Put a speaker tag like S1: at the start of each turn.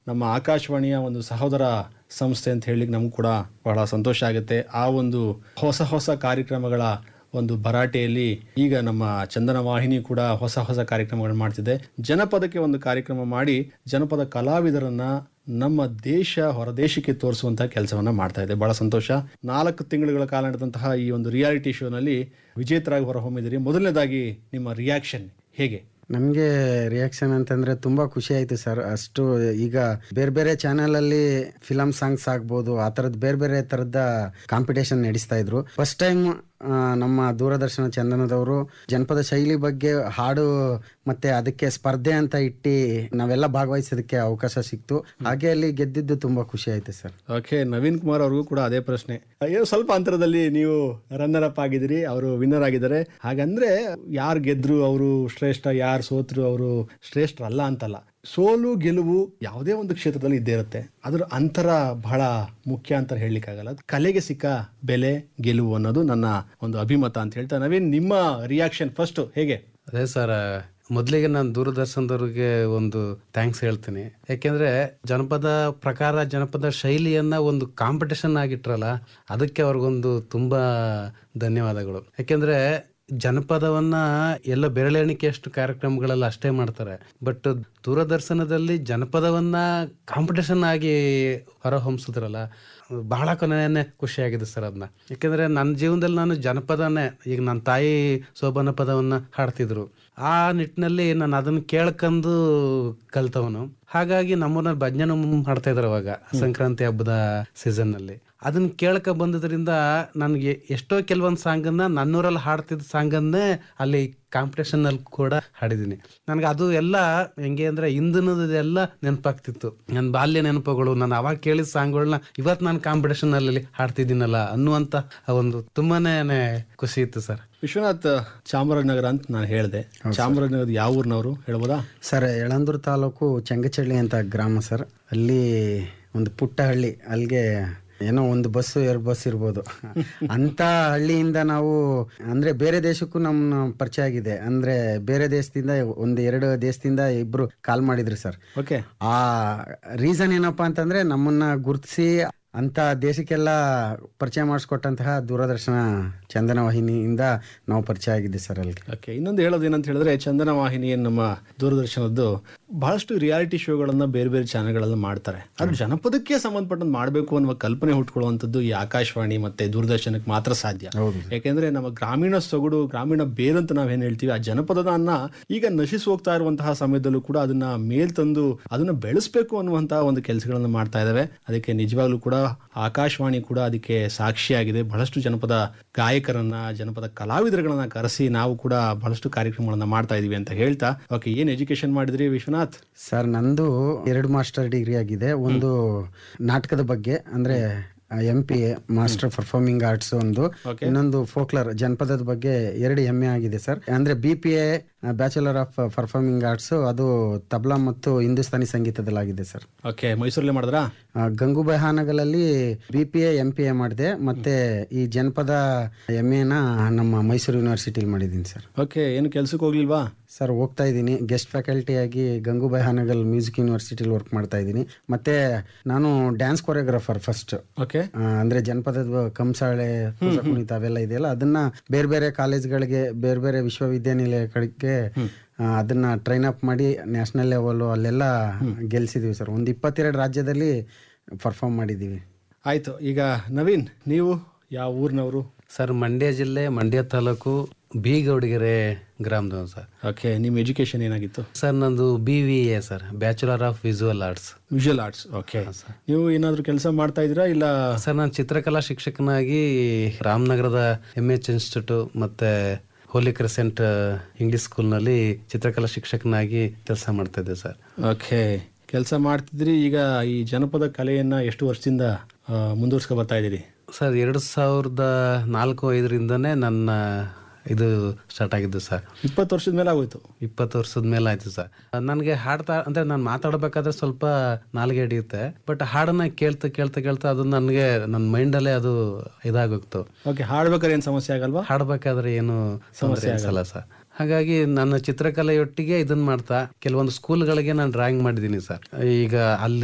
S1: ನಮ್ಮ ಆಕಾಶವಾಣಿಯ ಒಂದು ಸಹೋದರ ಸಂಸ್ಥೆ ಅಂತ ಹೇಳಿ ನಮಗೂ ಕೂಡ ಬಹಳ ಸಂತೋಷ ಆಗುತ್ತೆ ಆ ಒಂದು ಹೊಸ ಹೊಸ ಕಾರ್ಯಕ್ರಮಗಳ ಒಂದು ಭರಾಟೆಯಲ್ಲಿ ಈಗ ನಮ್ಮ ಚಂದನ ವಾಹಿನಿ ಕೂಡ ಹೊಸ ಹೊಸ ಕಾರ್ಯಕ್ರಮಗಳು ಮಾಡ್ತಿದೆ ಜನಪದಕ್ಕೆ ಒಂದು ಕಾರ್ಯಕ್ರಮ ಮಾಡಿ ಜನಪದ ಕಲಾವಿದರನ್ನ ನಮ್ಮ ದೇಶ ಹೊರದೇಶಕ್ಕೆ ತೋರಿಸುವಂತಹ ಕೆಲಸವನ್ನ ಮಾಡ್ತಾ ಇದೆ ಬಹಳ ಸಂತೋಷ ನಾಲ್ಕು ತಿಂಗಳುಗಳ ಕಾಲ ನಡೆದಂತಹ ಈ ಒಂದು ರಿಯಾಲಿಟಿ ಶೋನಲ್ಲಿ ವಿಜೇತರಾಗಿ ಹೊರಹೊಮ್ಮಿದಿರಿ ಮೊದಲನೇದಾಗಿ ನಿಮ್ಮ ರಿಯಾಕ್ಷನ್ ಹೇಗೆ
S2: ನಮಗೆ ರಿಯಾಕ್ಷನ್ ಅಂತಂದ್ರೆ ತುಂಬಾ ಖುಷಿ ಆಯ್ತು ಸರ್ ಅಷ್ಟು ಈಗ ಬೇರೆ ಬೇರೆ ಚಾನೆಲ್ ಅಲ್ಲಿ ಫಿಲಮ್ ಸಾಂಗ್ಸ್ ಆಗ್ಬೋದು ಆ ತರದ್ ಬೇರೆ ಬೇರೆ ತರದ ಕಾಂಪಿಟೇಷನ್ ನಡೆಸ್ತಾ ಇದ್ರು ಫಸ್ಟ್ ಟೈಮ್ ನಮ್ಮ ದೂರದರ್ಶನ ಚಂದನದವರು ಜನಪದ ಶೈಲಿ ಬಗ್ಗೆ ಹಾಡು ಮತ್ತೆ ಅದಕ್ಕೆ ಸ್ಪರ್ಧೆ ಅಂತ ಇಟ್ಟು ನಾವೆಲ್ಲ ಭಾಗವಹಿಸೋದಕ್ಕೆ ಅವಕಾಶ ಸಿಕ್ತು ಹಾಗೆ ಅಲ್ಲಿ ಗೆದ್ದಿದ್ದು ತುಂಬಾ ಖುಷಿ ಆಯ್ತು ಸರ್
S1: ಓಕೆ ನವೀನ್ ಕುಮಾರ್ ಅವ್ರಿಗೂ ಕೂಡ ಅದೇ ಪ್ರಶ್ನೆ ಅಯ್ಯೋ ಸ್ವಲ್ಪ ಅಂತರದಲ್ಲಿ ನೀವು ರನ್ನರ್ ಅಪ್ ಆಗಿದ್ದೀರಿ ಅವರು ವಿನ್ನರ್ ಆಗಿದ್ದಾರೆ ಹಾಗಂದ್ರೆ ಯಾರು ಗೆದ್ರು ಅವರು ಶ್ರೇಷ್ಠ ಯಾರು ಸೋತ್ರು ಅವರು ಶ್ರೇಷ್ಠರಲ್ಲ ಅಂತಲ್ಲ ಸೋಲು ಗೆಲುವು ಯಾವುದೇ ಒಂದು ಕ್ಷೇತ್ರದಲ್ಲಿ ಇದ್ದೇ ಇರುತ್ತೆ ಅದರ ಅಂತರ ಬಹಳ ಮುಖ್ಯ ಅಂತ ಹೇಳಲಿಕ್ಕಾಗಲ್ಲ ಕಲೆಗೆ ಸಿಕ್ಕ ಬೆಲೆ ಗೆಲುವು ಅನ್ನೋದು ನನ್ನ ಒಂದು ಅಭಿಮತ ಅಂತ ಹೇಳ್ತಾ ನವೀನ್ ನಿಮ್ಮ ರಿಯಾಕ್ಷನ್ ಫಸ್ಟ್ ಹೇಗೆ
S3: ಅದೇ ಸರ್ ಮೊದಲಿಗೆ ನಾನು ದೂರದರ್ಶನದವ್ರಿಗೆ ಒಂದು ಥ್ಯಾಂಕ್ಸ್ ಹೇಳ್ತೀನಿ ಯಾಕೆಂದ್ರೆ ಜನಪದ ಪ್ರಕಾರ ಜನಪದ ಶೈಲಿಯನ್ನ ಒಂದು ಕಾಂಪಿಟೇಷನ್ ಆಗಿಟ್ರಲ್ಲ ಅದಕ್ಕೆ ಅವ್ರಿಗೊಂದು ತುಂಬಾ ಧನ್ಯವಾದಗಳು ಯಾಕೆಂದ್ರೆ ಜನಪದವನ್ನ ಎಲ್ಲ ಬೆರಳೆಣಿಕೆಯಷ್ಟು ಕಾರ್ಯಕ್ರಮಗಳೆಲ್ಲ ಅಷ್ಟೇ ಮಾಡ್ತಾರೆ ಬಟ್ ದೂರದರ್ಶನದಲ್ಲಿ ಜನಪದವನ್ನ ಕಾಂಪಿಟೇಷನ್ ಆಗಿ ಹೊರಹೊಮ್ಸಿದ್ರಲ್ಲ ಬಹಳ ಕೊನೆಯೇ ಖುಷಿಯಾಗಿದೆ ಸರ್ ಅದನ್ನ ಯಾಕೆಂದ್ರೆ ನನ್ನ ಜೀವನದಲ್ಲಿ ನಾನು ಜನಪದನೇ ಈಗ ನನ್ನ ತಾಯಿ ಸೋಬನ ಪದವನ್ನ ಹಾಡ್ತಿದ್ರು ಆ ನಿಟ್ಟಿನಲ್ಲಿ ನಾನು ಅದನ್ನ ಕೇಳ್ಕೊಂಡು ಕಲ್ತವನು ಹಾಗಾಗಿ ನಮ್ಮನ್ನ ಭಜನೆ ಮಾಡ್ತಾ ಇದ್ರು ಅವಾಗ ಸಂಕ್ರಾಂತಿ ಹಬ್ಬದ ಸೀಸನ್ ನಲ್ಲಿ ಅದನ್ನ ಕೇಳ್ಕ ಬಂದದ್ರಿಂದ ನನಗೆ ಎಷ್ಟೋ ಕೆಲವೊಂದು ಸಾಂಗನ್ನ ನನ್ನೂರಲ್ಲಿ ಹಾಡ್ತಿದ್ದ ಸಾಂಗನ್ನೇ ಅಲ್ಲಿ ಕಾಂಪಿಟೇಷನ್ ಅಲ್ಲಿ ಕೂಡ ಹಾಡಿದ್ದೀನಿ ನನಗೆ ಅದು ಎಲ್ಲ ಹೆಂಗೆ ಅಂದ್ರೆ ಹಿಂದಿನದೆಲ್ಲ ನೆನಪಾಗ್ತಿತ್ತು ನನ್ನ ಬಾಲ್ಯ ನೆನಪುಗಳು ನಾನು ಅವಾಗ ಕೇಳಿದ ಸಾಂಗ್ಗಳನ್ನ ಇವತ್ತು ನಾನು ಕಾಂಪಿಟೇಷನ್ ಅಲ್ಲಿ ಹಾಡ್ತಿದ್ದೀನಲ್ಲ ಅನ್ನುವಂತ ಒಂದು ತುಂಬಾನೇ ಖುಷಿ ಇತ್ತು ಸರ್
S1: ವಿಶ್ವನಾಥ್ ಚಾಮರಾಜನಗರ ಅಂತ ನಾನು ಹೇಳಿದೆ ಚಾಮರಾಜನಗರದ ಯಾವ ಊರಿನವರು ಹೇಳ್ಬೋದಾ
S2: ಸರ್ ಯಳಂದೂರು ತಾಲೂಕು ಚೆಂಗಚಳ್ಳಿ ಅಂತ ಗ್ರಾಮ ಸರ್ ಅಲ್ಲಿ ಒಂದು ಪುಟ್ಟ ಹಳ್ಳಿ ಅಲ್ಲಿಗೆ ಏನೋ ಒಂದು ಬಸ್ಸು ಎರಡು ಬಸ್ ಇರ್ಬೋದು ಅಂತ ಹಳ್ಳಿಯಿಂದ ನಾವು ಅಂದ್ರೆ ಬೇರೆ ದೇಶಕ್ಕೂ ನಮ್ಮ ಪರಿಚಯ ಆಗಿದೆ ಅಂದ್ರೆ ಬೇರೆ ದೇಶದಿಂದ ಒಂದು ಎರಡು ದೇಶದಿಂದ ಇಬ್ರು ಕಾಲ್ ಮಾಡಿದ್ರು ಸರ್
S1: ಓಕೆ
S2: ಆ ರೀಸನ್ ಏನಪ್ಪಾ ಅಂತಂದ್ರೆ ನಮ್ಮನ್ನ ಗುರುತಿಸಿ ಅಂತ ದೇಶಕ್ಕೆಲ್ಲ ಪರಿಚಯ ಮಾಡಿಸ್ಕೊಟ್ಟಂತಹ ದೂರದರ್ಶನ ಚಂದನ ವಾಹಿನಿಯಿಂದ ನಾವು ಪರಿಚಯ ಆಗಿದ್ದೆ ಸರ್ ಅಲ್ಲಿ
S1: ಓಕೆ ಇನ್ನೊಂದು ಹೇಳೋದು ಏನಂತ ಹೇಳಿದ್ರೆ ಚಂದನ ವಾಹಿನಿ ಏನ್ ನಮ್ಮ ದೂರದರ್ಶನದ್ದು ಬಹಳಷ್ಟು ರಿಯಾಲಿಟಿ ಶೋಗಳನ್ನ ಬೇರೆ ಬೇರೆ ಚಾನೆಲ್ಗಳಲ್ಲಿ ಮಾಡ್ತಾರೆ ಅದು ಜನಪದಕ್ಕೆ ಸಂಬಂಧಪಟ್ಟಂತ ಮಾಡಬೇಕು ಅನ್ನುವ ಕಲ್ಪನೆ ಹುಟ್ಕೊಳ್ಳುವಂಥದ್ದು ಈ ಆಕಾಶವಾಣಿ ಮತ್ತೆ ದೂರದರ್ಶನಕ್ಕೆ ಮಾತ್ರ ಸಾಧ್ಯ ಯಾಕೆಂದ್ರೆ ನಮ್ಮ ಗ್ರಾಮೀಣ ಸೊಗಡು ಗ್ರಾಮೀಣ ಬೇರಂತ ನಾವೇನ್ ಹೇಳ್ತೀವಿ ಆ ಜನಪದನ ಈಗ ನಶಿಸಿ ಹೋಗ್ತಾ ಇರುವಂತಹ ಸಮಯದಲ್ಲೂ ಕೂಡ ಅದನ್ನ ಮೇಲ್ ತಂದು ಅದನ್ನ ಬೆಳೆಸಬೇಕು ಅನ್ನುವಂತಹ ಒಂದು ಕೆಲಸಗಳನ್ನ ಮಾಡ್ತಾ ಇದಾವೆ ಅದಕ್ಕೆ ನಿಜವಾಗ್ಲೂ ಕೂಡ ಆಕಾಶವಾಣಿ ಕೂಡ ಅದಕ್ಕೆ ಸಾಕ್ಷಿಯಾಗಿದೆ ಬಹಳಷ್ಟು ಜನಪದ ಗಾಯಕರನ್ನ ಜನಪದ ಕಲಾವಿದರುಗಳನ್ನ ಕರೆಸಿ ನಾವು ಕೂಡ ಬಹಳಷ್ಟು ಕಾರ್ಯಕ್ರಮಗಳನ್ನ ಮಾಡ್ತಾ ಇದೀವಿ ಅಂತ ಹೇಳ್ತಾ ಓಕೆ ಏನ್ ಎಜುಕೇಶನ್ ಮಾಡಿದ್ರಿ ವಿಶ್ವನಾಥ್
S2: ಸರ್ ನಂದು ಎರಡು ಮಾಸ್ಟರ್ ಡಿಗ್ರಿ ಆಗಿದೆ ಒಂದು ನಾಟಕದ ಬಗ್ಗೆ ಅಂದ್ರೆ M P A master performing arts ಒಂದು ಇನ್ನೊಂದು ಫೋಕ್ಲರ್ ಜನಪದದ ಬಗ್ಗೆ ಎರಡು ಎಮ್ಮೆ ಆಗಿದೆ ಸರ್ ಅಂದ್ರೆ B P A bachelor of performing arts ಅದು ತಬ್ಲಾ ಮತ್ತು ಹಿಂದೂಸ್ತಾನಿ ಸಂಗೀತದಲ್ಲಾಗಿದೆ ಸರ್
S1: ಓಕೆ ಮೈಸೂರಲ್ಲೇ ಮಾಡಿದ್ರಾ
S2: ಆ, ಗಂಗೂಬಾಯಿ ಹಾನಗಲಲ್ಲಿ B P A M P A ಮಾಡಿದೆ ಮತ್ತೆ ಈ ಜನಪದ ಎಮ್ ಎನ ನಮ್ಮ ಮೈಸೂರು ಯೂನಿವರ್ಸಿಟಿಲಿ ಮಾಡಿದ್ದೀನಿ ಸರ್
S1: ಓಕೆ ಏನು ಕೆಲ್ಸಕ್ಕೆ ಹೋಗ್ಲಿಲ್ವಾ
S2: ಸರ್ ಹೋಗ್ತಾ ಇದ್ದೀನಿ ಗೆಸ್ಟ್ ಫ್ಯಾಕಲ್ಟಿ ಆಗಿ ಗಂಗೂಬಾಯಿ ಹಾನಗಲ್ ಮ್ಯೂಸಿಕ್ ಯೂನಿವರ್ಸಿಟಿಲಿ ವರ್ಕ್ ಮಾಡ್ತಾ ಇದ್ದೀನಿ ಮತ್ತೆ ನಾನು ಡ್ಯಾನ್ಸ್ ಕೊರಿಯೋಗ್ರಾಫರ್ ಫಸ್ಟ್
S1: ಓಕೆ
S2: ಅಂದ್ರೆ ಜನಪದದ ಕಂಸಾಳೆ ಹೊಸ ಕುಣಿತ ಅವೆಲ್ಲ ಇದೆಯಲ್ಲ ಅದನ್ನ ಬೇರೆ ಬೇರೆ ಕಾಲೇಜ್ಗಳಿಗೆ ಬೇರೆ ಬೇರೆ ವಿಶ್ವವಿದ್ಯಾನಿಲಯಗಳಿಗೆ ಆ, ಅದನ್ನ ಟ್ರೈನ್ ಅಪ್ ಮಾಡಿ ನ್ಯಾಷನಲ್ ಲೆವೆಲ್ ಅಲ್ಲೆಲ್ಲ ಗೆಲ್ಸಿದೀವಿ ಸರ್ ಒಂದು ಇಪ್ಪತ್ತೆರಡು ರಾಜ್ಯದಲ್ಲಿ ಪರ್ಫಾರ್ಮ್ ಮಾಡಿದೀವಿ
S1: ಆಯ್ತು ಈಗ ನವೀನ್ ನೀವು ಯಾವ ಊರಿನವರು
S3: ಸರ್ ಮಂಡ್ಯ ಜಿಲ್ಲೆ ಮಂಡ್ಯ ತಾಲೂಕು ಬಿ ಗೌಡಿಗೆರೆ ಗ್ರಾಮದವನು ಸರ್
S1: ಓಕೆ ನಿಮ್ಮ ಎಜುಕೇಶನ್ ಏನಾಗಿತ್ತು
S3: ಸರ್ ನಂದು B V A sir bachelor of visual arts
S1: visual arts okay ನೀವು ಏನಾದ್ರು ಕೆಲಸ ಮಾಡ್ತಾ ಇದ್ದೀರಾ ಇಲ್ಲ
S3: ಸರ್ ನಾನು ಚಿತ್ರಕಲಾ ಶಿಕ್ಷಕನಾಗಿ ರಾಮನಗರದ ಎಂ ಎಚ್ ಇನ್ಸ್ಟಿಟ್ಯೂಟ್ ಮತ್ತೆ ಹೋಲಿ ಕ್ರೆಸೆಂಟ್ ಇಂಗ್ಲಿಷ್ ಸ್ಕೂಲ್ನಲ್ಲಿ ಚಿತ್ರಕಲಾ ಶಿಕ್ಷಕನಾಗಿ ಕೆಲಸ ಮಾಡ್ತಾ ಇದ್ದೆ ಸರ್
S1: ಓಕೆ ಕೆಲಸ ಮಾಡ್ತಿದ್ರಿ ಈಗ ಈ ಜನಪದ ಕಲೆಯನ್ನ ಎಷ್ಟು ವರ್ಷದಿಂದ ಮುಂದುವರ್ಸ್ಕೊ ಬರ್ತಾ ಇದ್ದೀರಿ
S3: ಸರ್ ಎರಡು ಸಾವಿರದ ನಾಲ್ಕು ಐದರಿಂದನೇ ನನ್ನ ಇದು ಸ್ಟಾರ್ಟ್ ಆಗಿದ್ದು ಸರ್
S1: ಇಪ್ಪತ್ತು ವರ್ಷದ ಮೇಲೆ ಆಗೋಯ್ತು
S3: ಇಪ್ಪತ್ತು ವರ್ಷದ ಮೇಲೆ ಆಯ್ತು ಸರ್ ನನಗೆ ಹಾಡ್ತಾ ಅಂದ್ರೆ ನಾನು ಮಾತಾಡ್ಬೇಕಾದ್ರೆ ಸ್ವಲ್ಪ ನಾಲ್ಗೆ ಹಿಡಿಯುತ್ತೆ ಬಟ್ ಹಾಡನ್ನ ಕೇಳ್ತಾ ಕೇಳ್ತಾ ಕೇಳ್ತಾ ಅದು ನನಗೆ ನನ್ನ ಮೈಂಡಲ್ಲೇ ಅದು ಇದಾಗೋಗ್ತು
S1: ಓಕೆ ಹಾಡ್ಬೇಕಾದ್ರೆ ಏನು ಸಮಸ್ಯೆ ಆಗಲ್ವಾ
S3: ಹಾಡ್ಬೇಕಾದ್ರೆ ಏನು ಸಮಸ್ಯೆ ಅನ್ಸಲ್ಲ ಸರ್ ಹಾಗಾಗಿ ನನ್ನ ಚಿತ್ರಕಲೆಯೊಟ್ಟಿಗೆ ಇದನ್ನ ಮಾಡ್ತಾ ಕೆಲವೊಂದು ಸ್ಕೂಲ್ಗಳಿಗೆ ನಾನು ಡ್ರಾಯಿಂಗ್ ಮಾಡಿದ್ದೀನಿ ಸರ್ ಈಗ ಅಲ್ಲಿ